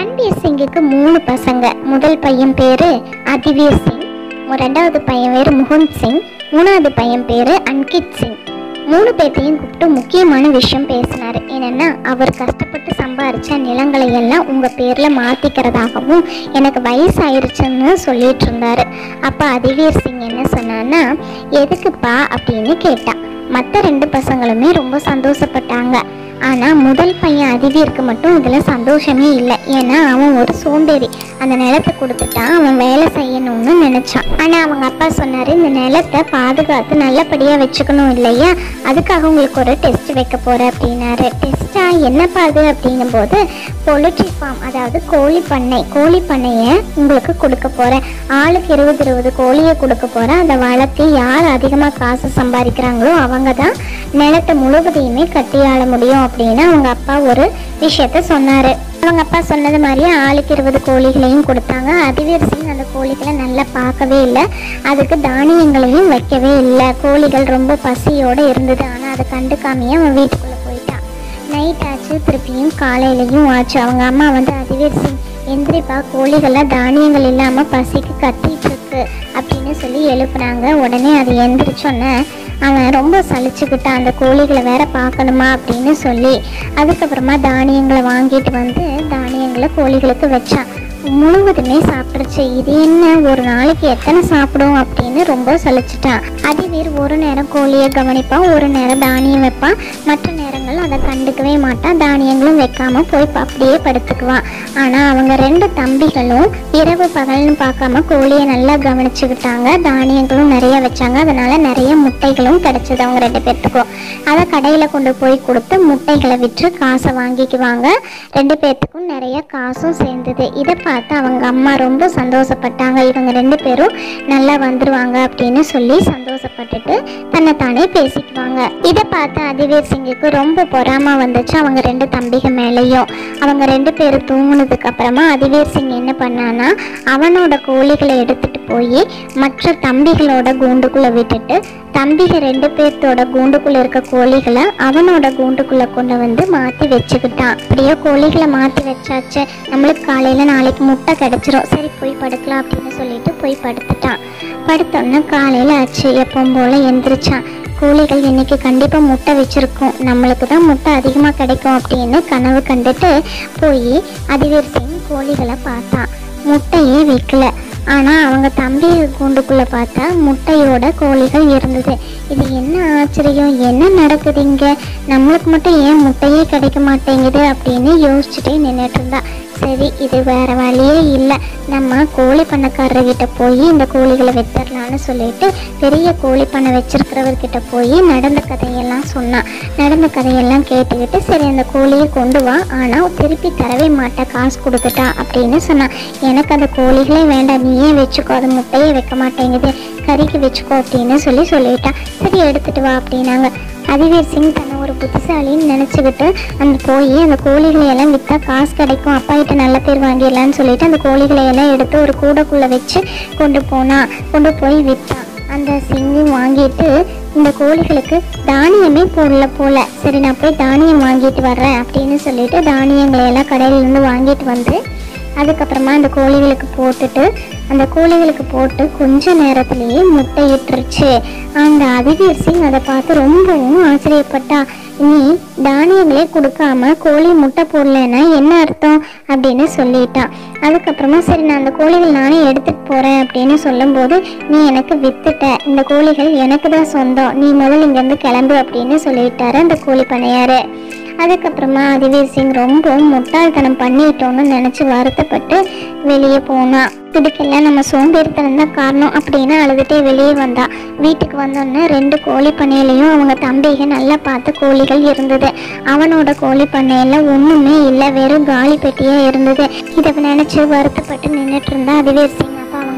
ரன்பீர் சிங்குக்கு மூணு பசங்க முதல் பையன் பேரு அதிவீர் சிங் மு- ரெண்டாவது பையன் பேரு முகுந்த் சிங் மூணாவது பையன் பேரு அன்கித் சிங் மூணு பேர்த்தையும் கூப்பிட்டு முக்கியமான விஷயம் பேசினாரு என்னன்னா அவர் கஷ்டப்பட்டு சம்பாரிச்ச நிலங்களை எல்லாம் உங்க பேர்ல மாத்திக்கிறதாகவும் எனக்கு வயசாயிருச்சுன்னு சொல்லிட்டு இருந்தாரு அப்ப அதிவீர் சிங் என்ன சொன்னான்னா எதுக்குப்பா அப்படின்னு கேட்டா மற்ற ரெண்டு பசங்களுமே ரொம்ப சந்தோஷப்பட்டாங்க ஆனா முதல் பையன் அதிவீருக்கு மட்டும் இதுல சந்தோஷமே இல்லை ஏன்னா அவன் ஒரு சோம்பேறி அந்த நிலத்தை கொடுத்துட்டான் அவன் வேலை செய்யணும்னு நினைச்சான் ஆனா அவங்க அப்பா சொன்னாரு இந்த நிலத்தை பாதுகாத்து நல்லபடியா வச்சுக்கணும் இல்லையா அதுக்காக உங்களுக்கு ஒரு டெஸ்ட் வைக்க போறேன் அப்படின்னாரு டெஸ்டா என்னப்பா அது அப்படிங்கும் போது பொலிட்ரி ஃபார்ம் அதாவது கோழி பண்ணை கோழி பண்ணையை உங்களுக்கு கொடுக்க போறேன் ஆளுக்கு இருபது இருபது கோழியை கொடுக்க போறேன் அதை வளர்த்து யார் அதிகமாக காசு சம்பாதிக்கிறாங்களோ அவங்க தான் நிலத்தை முழுவதையுமே கட்டி ஆள முடியும் அப்படின்னு அவங்க அப்பா ஒரு விஷயத்த சொன்னாரு அவங்க அப்பா சொன்னது மாதிரியே ஆளுக்கு இருபது கோழிகளையும் கொடுத்தாங்க அதிவீர் சிங் அந்த கோழிகளை நல்லா பார்க்கவே இல்லை அதுக்கு தானியங்களையும் வைக்கவே இல்லை கோழிகள் ரொம்ப பசியோட இருந்தது ஆனால் அதை கண்டுக்காமையே அவன் வீட்டுக்குள்ளே போயிட்டான் நைட் ஆச்சு திருப்பியும் காலையிலையும் ஆச்சு அவங்க அம்மா வந்து அதிவீர் சிங் எந்திரிப்பா கோழிகள்லாம் தானியங்கள் இல்லாமல் பசிக்கு கத்திட்டு இருக்கு அப்படின்னு சொல்லி எழுப்புனாங்க உடனே அது எந்திரிச்சோன்னே அவன் ரொம்ப சலிச்சுக்கிட்டான் அந்த கோழிகளை வேற பார்க்கணுமா அப்படின்னு சொல்லி அதுக்கப்புறமா தானியங்களை வாங்கிட்டு வந்து தானியங்களை கோழிகளுக்கு வச்சான் முழுவதுமே சாப்பிட்டுருச்சு இது என்ன ஒரு நாளைக்கு எத்தனை சாப்பிடும் அப்படின்னு ரொம்ப சலிச்சிட்டான் அதிவீர் ஒரு நேரம் கோழியை கவனிப்பான் ஒரு நேரம் தானியம் வைப்பான் மற்ற நேரங்கள் அதை கண்டுக்கவே மாட்டான் தானியங்களும் வைக்காம போய் ப- அப்படியே படுத்துக்குவான் ஆனா அவங்க ரெண்டு தம்பிகளும் இரவு பகல்னு பார்க்காம கோழியை நல்லா கவனிச்சுக்கிட்டாங்க தானியங்களும் நிறைய வச்சாங்க அதனால நிறைய முட்டைகளும் கிடைச்சது அவங்க ரெண்டு பேர்த்துக்கும் அதை கடையில கொண்டு போய் கொடுத்து முட்டைகளை விற்று காசை வாங்கிக்குவாங்க ரெண்டு பேர்த்துக்கும் நிறைய காசும் சேர்ந்தது இதை பார்த்து அவங்க அம்மா ரொம்ப சந்தோஷப்பட்டாங்க இவங்க ரெண்டு பேரும் நல்லா வந்துருவாங்க அப்படின்னு சொல்லி சந்தோஷப்பட்டுட்டு தன்னைத்தானே பேசிக்குவாங்க இதை பார்த்து அதிவீர் சிங்குக்கு ரொம்ப பொறாம வந்துச்சு அவங்க ரெண்டு தம்பிக மேலேயும் அவங்க ரெண்டு பேரும் தூங்குனதுக்கு அப்புறமா அதிவீர் சிங் என்ன பண்ணானா அவனோட கோழிகளை எடுத்துட்டு போய் மற்ற தம்பிகளோட கூண்டுக்குள்ள விட்டுட்டு தம்பிக ரெண்டு பேர்த்தோட கூண்டுக்குள்ள இருக்க கோழிகளை அவனோட கூண்டுக்குள்ள கொண்டு வந்து மாத்தி வச்சுக்கிட்டான் அப்படியே கோழிகளை மாத்தி வச்சாச்சு நம்மளுக்கு காலையில நாளைக்கு முட்டை கிடைச்சிரும் சரி போய் படுக்கலாம் அப்படின்னு சொல்லிட்டு போய் படுத்துட்டான் படுத்தோன்னே காலையில ஆச்சு எப்பவும் போல எந்திரிச்சான் கோழிகள் இன்னைக்கு கண்டிப்பா முட்டை வச்சிருக்கோம் நம்மளுக்கு தான் முட்டை அதிகமா கிடைக்கும் அப்படின்னு கனவு கண்டுட்டு போய் அதிவீர் சிங் கோழிகளை பார்த்தான் முட்டையே வைக்கல ஆனா அவங்க தம்பி கூண்டுக்குள்ள பார்த்தா முட்டையோட கோழிகள் இருந்தது இது என்ன ஆச்சரியம் என்ன நடக்குது இங்க நம்மளுக்கு மட்டும் ஏன் முட்டையே கிடைக்க மாட்டேங்குது அப்படின்னு யோசிச்சுட்டே நின்றுட்டு இருந்தா சரி இது வேற வழியே இல்லை நம்ம கோழி பண்ணக்காரர்கிட்ட போய் இந்த கோழிகளை வித்துடலாம்னு சொல்லிட்டு பெரிய கோழி பண்ணை வச்சிருக்கிறவர்கிட்ட போய் நடந்த கதையெல்லாம் சொன்னான் நடந்த கதையெல்லாம் கேட்டுக்கிட்டு சரி அந்த கோழியை கொண்டு வா ஆனால் திருப்பி தரவே மாட்டேன் காசு கொடுத்துட்டா அப்படின்னு சொன்னான் எனக்கு அந்த கோழிகளே வேண்டாம் நீயே வச்சுக்கோ அது முட்டையே வைக்க மாட்டேங்குது கறிக்கு வச்சுக்கோ அப்படின்னு சொல்லி சொல்லிட்டான் சரி எடுத்துட்டு வா அப்படின்னாங்க அதிவீர் சிங் தன்னை ஒரு புத்திசாலின்னு நினச்சிக்கிட்டு அந்த போய் அந்த கோழிகளை எல்லாம் விற்றா காசு கிடைக்கும் அப்பா கிட்ட நல்ல பேர் வாங்கிடலான்னு சொல்லிட்டு அந்த கோழிகளை எல்லாம் எடுத்து ஒரு கூடைக்குள்ளே வச்சு கொண்டு போனான் கொண்டு போய் விற்றான் அந்த சிங்கும் வாங்கிட்டு இந்த கோழிகளுக்கு தானியமே போடல போல சரி நான் போய் தானியம் வாங்கிட்டு வர்றேன் அப்படின்னு சொல்லிட்டு தானியங்களை எல்லாம் கடையில இருந்து வாங்கிட்டு வந்து அதுக்கப்புறமா அந்த கோழிகளுக்கு போட்டுட்டு அந்த கோழிகளுக்கு போட்டு கொஞ்ச நேரத்திலேயே முட்டையிட்டுருச்சு அந்த அதிவீர் சிங் அதை பார்த்து ரொம்பவும் ஆச்சரியப்பட்டா நீ தானியங்களே கொடுக்காம கோழி முட்டை போடலைன்னா என்ன அர்த்தம் அப்படின்னு சொல்லிட்டான் அதுக்கப்புறமா சரி நான் அந்த கோழிகள் நானே எடுத்துட்டு போறேன் அப்படின்னு சொல்லும்போது நீ எனக்கு வித்துட்ட இந்த கோழிகள் எனக்கு தான் சொந்தம் நீ முதல்ல இங்கேருந்து கிளம்பு அப்படின்னு சொல்லிட்டாரு அந்த கோழி பண்ணையாரு அதுக்கப்புறமா அதிவீர் சிங் ரொம்ப முட்டாள்தனம் பண்ணிட்டோம்னு நினச்சி வருத்தப்பட்டு வெளியே போனான் இதுக்கெல்லாம் நம்ம சோம்பேறித்தனம் தான் காரணம் அப்படின்னு அழுதுகிட்டே வெளியே வந்தா வீட்டுக்கு வந்தோடனே ரெண்டு கோழி பண்ணையிலையும் அவங்க தம்பிக நல்லா பார்த்து கோழிகள் இருந்தது அவனோட கோழி பண்ணையில ஒன்றுமே இல்லை வெறும் காலி பெட்டியே இருந்தது இதை நினச்சி வருத்தப்பட்டு நின்றுட்டு இருந்தா அதிவீர் சிங் அப்போ அவங்க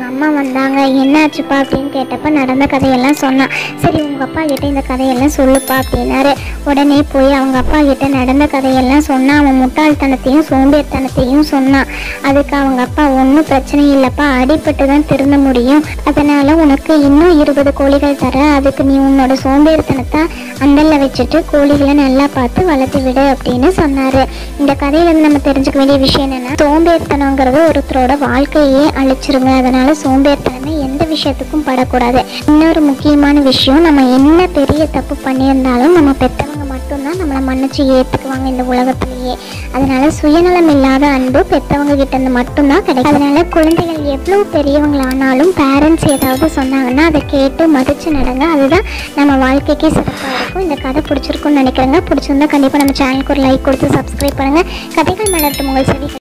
அம்மா வந்தாங்க என்னாச்சுப்பா அப்படின்னு கேட்டப்ப நடந்த கதையெல்லாம் சொன்னான் சரி உங்கள் அப்பா கிட்ட இந்த கதையெல்லாம் சொல்லுப்பா அப்படின்னாரு உடனே போய் அவங்க அப்பா கிட்ட நடந்த கதையெல்லாம் சொன்னான் அவன் முட்டாள்தனத்தையும் சோம்பேறித்தனத்தையும் சொன்னான் அதுக்கு அவங்க அப்பா ஒன்றும் பிரச்சனை இல்லைப்பா அடிபட்டு தான் திருந்த முடியும் அதனால உனக்கு இன்னும் இருபது கோழிகள் தர அதுக்கு நீ உன்னோட சோம்பேறித்தனத்தை அண்டல்ல வச்சுட்டு கோழிகளை நல்லா பார்த்து வளர்த்து விடு அப்படின்னு சொன்னாரு இந்த கதையிலேருந்து நம்ம தெரிஞ்சுக்க வேண்டிய விஷயம் என்னன்னா சோம்பேறித்தனங்கிறது ஒருத்தரோட வாழ்க்கையே அழிச்சிருங்க அதனால சோம்பேறித்தனமே எந்த விஷயத்துக்கும் படக்கூடாது இன்னொரு முக்கியமான விஷயம் நம்ம என்ன பெரிய தப்பு பண்ணியிருந்தாலும் நம்ம பெற்றவங்க மட்டும்தான் நம்மளை மன்னிச்சு ஏற்றுக்குவாங்க இந்த உலகத்திலேயே அதனால சுயநலம் இல்லாத அன்பு பெற்றவங்க கிட்ட இருந்து மட்டும்தான் கிடைக்கும் அதனால குழந்தைகள் எவ்வளோ பெரியவங்களானாலும் பேரண்ட்ஸ் ஏதாவது சொன்னாங்கன்னா அதை கேட்டு மதிச்சு நடங்க அதுதான் நம்ம வாழ்க்கைக்கே சிறப்பாக இருக்கும் இந்த கதை பிடிச்சிருக்கும்னு நினைக்கிறேங்க பிடிச்சிருந்தா கண்டிப்பாக நம்ம சேனலுக்கு ஒரு லைக் கொடுத்து சப்ஸ்கிரைப் பண்ணுங்கள் கதைகள் மலர்ட்டும் உங்கள் செவி